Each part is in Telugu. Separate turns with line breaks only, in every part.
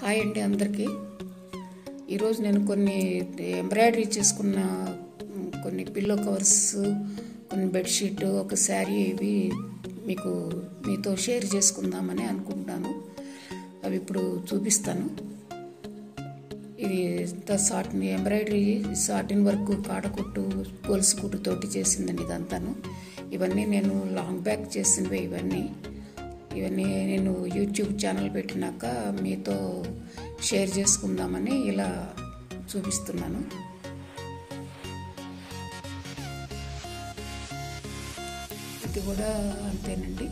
హాయ్ అండి అందరికీ ఈరోజు నేను కొన్ని ఎంబ్రాయిడరీ చేసుకున్న మ్, కొన్ని పిల్లో కవర్స్ కొన్ని బెడ్షీట్ ఒక శారీ ఇవి మీకు మీతో షేర్ చేసుకుందామని అనుకుంటున్నాను అవి ఇప్పుడు చూపిస్తాను ఇది ఇంత సాటిన్ ఎంబ్రాయిడరీ సాటిన్ వర్క్ కాడకుట్టు గొలుసు కుట్టు తోటి చేసిందండి ఇదంతాను ఇవన్నీ నేను లాంగ్ బ్యాక్ చేసినవే ఇవన్నీ ఇవన్నీ నేను యూట్యూబ్ ఛానల్ పెట్టినాక మీతో షేర్ చేసుకుందామని ఇలా చూపిస్తున్నాను ఇది కూడా అంతేనండి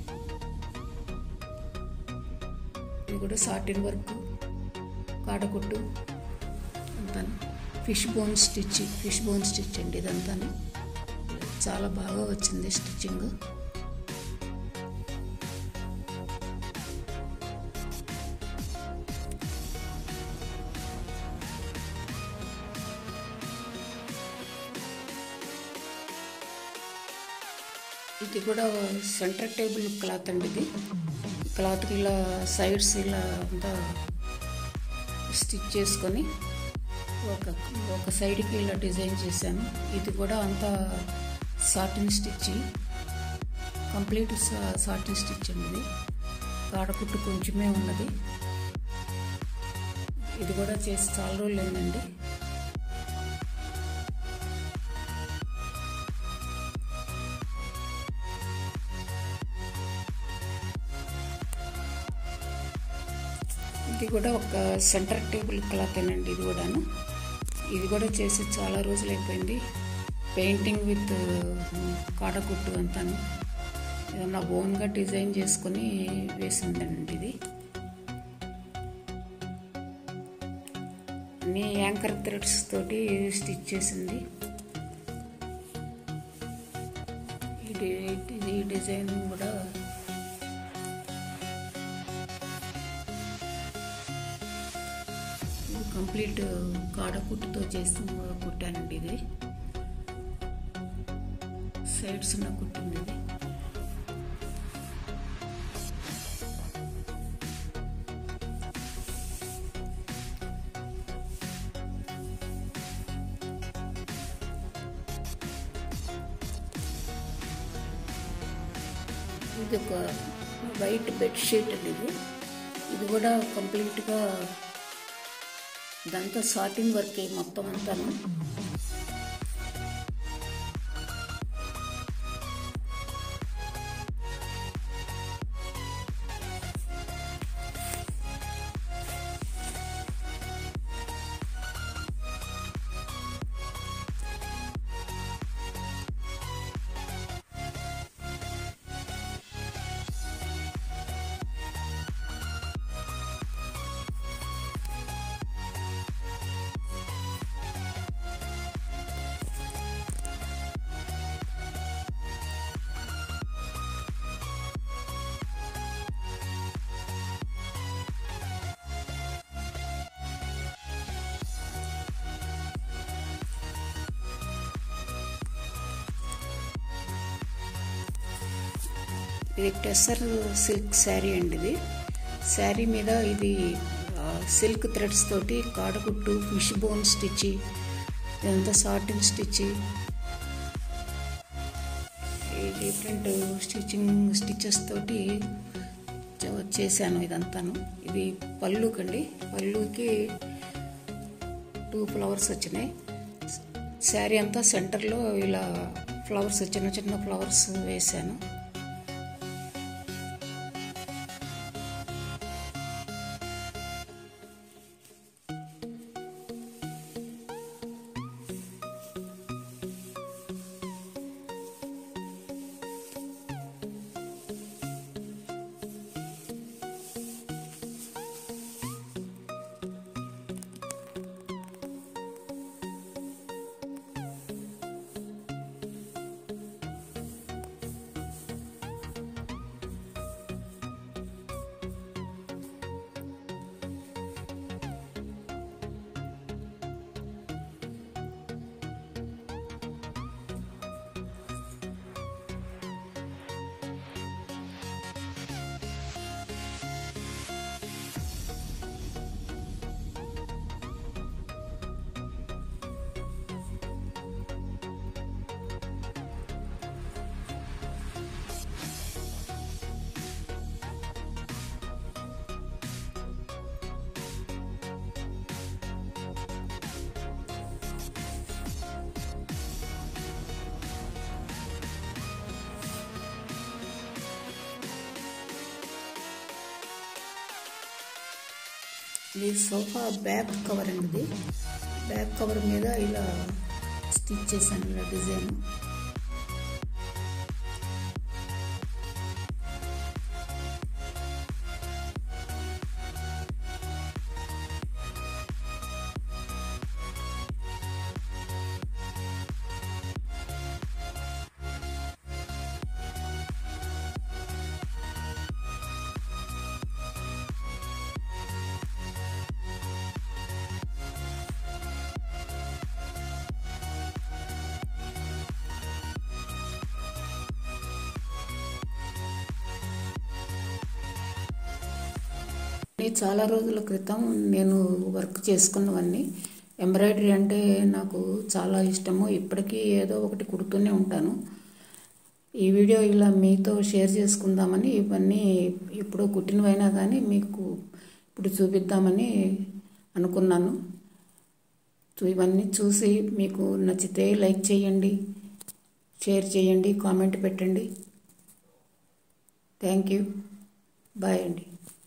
ఇది కూడా సాటిన్ వర్క్ కాడకుట్టు అంతా fish bone stitch fish bone stitch అండి ఇదంతా చాలా బాగా వచ్చింది స్టిచ్చింగ్ ఇది కూడా సెంటర్ టేబుల్ క్లాత్ అండి ఇది క్లాత్కి ఇలా సైడ్స్ ఇలా అంతా స్టిచ్ చేసుకొని ఒక ఒక సైడ్కి ఇలా డిజైన్ చేశాను ఇది కూడా అంతా satin stitch complete satin stitch అండి ఇది కాడకుట్టు కొంచెమే ఉన్నది ఇది కూడా చేసి చాలా రోజులు అయిందండి ఇది కూడా ఒక సెంటర్ టేబుల్ క్లాత్ అండి ఇది కూడాను ఇది కూడా చేసి చాలా రోజులు అయిపోయింది పెయింటింగ్ విత్ కాడకుట్టు అంతాను ఏదన్నా ఓన్గా డిజైన్ చేసుకొని వేసిందండి ఇది అన్ని యాంకర్ థ్రెడ్స్ తోటి స్టిచ్ చేసింది ఈ డి- ఈ డిజైన్ కూడా ఇది కంప్లీట్ కాడ కుట్టుతో చేసి కుట్టానండి ఇది సైడ్స్ ఉన్న కుట్టింది ఇది ఇది ఒక వైట్ బెడ్షీట్ అండి ఇది ఇది కూడా కంప్లీట్గా ఇదంతా సాటిన్ వర్క్ మొత్తం అంతాను ఇది టెసర్ సిల్క్ శారీ అండి ఇది శారీ మీద ఇది ఆ, సిల్క్ థ్రెడ్స్ తోటి కాడకుట్టు ఫిష్ బోన్ స్టిచ్ ఇదంతా సాటిన్ స్టిచ్ ఈ డిఫరెంట్ స్టిచ్చింగ్ స్టిచెస్ తోటి చ- చేశాను ఇదంతాను ఇది పళ్ళుకండి పళ్ళుకి టూ ఫ్లవర్స్ వచ్చినాయి శారీ అంతా సెంటర్లో ఇలా ఫ్లవర్స్ చిన్న చిన్న ఫ్లవర్స్ వేశాను ఇది సోఫా బ్యాక్ కవర్ అండి ఇది బ్యాక్ కవర్ మీద ఇలా స్టిచ్ చేశాను ఇలా డిజైన్ ఇది చాలా రోజుల క్రితం నేను వర్క్ చేసుకున్నవన్నీ ఎంబ్రాయిడరీ అంటే నాకు చాలా ఇష్టము ఇప్పటికీ ఏదో ఒకటి కుడుతూనే ఉంటాను ఈ వీడియో ఇలా మీతో షేర్ చేసుకుందామని ఇవన్నీ ఇప్పుడు కుట్టినవైనా కానీ మీకు ఇప్పుడు చూపిద్దామని అనుకున్నాను చూ- ఇవన్నీ చూసి మీకు నచ్చితే లైక్ చేయండి షేర్ చేయండి కామెంట్ పెట్టండి థ్యాంక్ యూ బాయ్ అండి